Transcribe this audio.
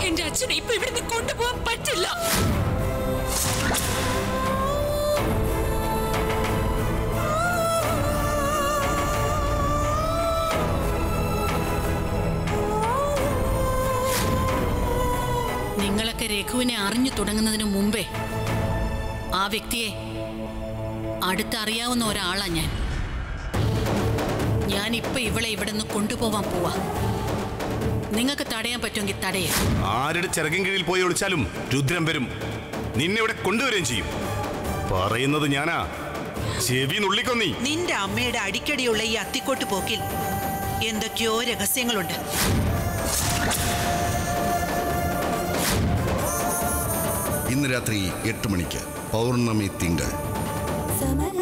എന്റെ അച്ഛനെ ഇപ്പൊ ഇവിടുന്ന് കൊണ്ടുപോകാൻ പറ്റില്ല നിങ്ങളൊക്കെ രഘുവിനെ അറിഞ്ഞു തുടങ്ങുന്നതിന് മുമ്പേ ആ വ്യക്തിയെ അടുത്തറിയാവുന്ന ഒരാളാ ഞാൻ ഞാൻ ഇപ്പൊ ഇവളെ ഇവിടെ നിന്ന് കൊണ്ടുപോവാൻ പോവാ നിങ്ങൾക്ക് തടയാൻ പറ്റുമെങ്കിൽ തടയേ ആരുടെ ചിറകിൻ കീഴിൽ പോയി ഒളിച്ചാലും രുദ്രം വരും നിന്നെ ഇവിടെ കൊണ്ടുവരികയും ചെയ്യും പറയുന്നത് ഞാനാ ചെവി നുള്ളിക്കൊന്നീ നിന്റെ അമ്മയുടെ അടിക്കടിയുള്ള ഈ അത്തിക്കോട്ട് പോക്കിൽ എന്തൊക്കെയോ രഹസ്യങ്ങളുണ്ട് ഇന്ന് രാത്രി എട്ട് മണിക്ക് പൗർണമി തിങ്കൾ സമര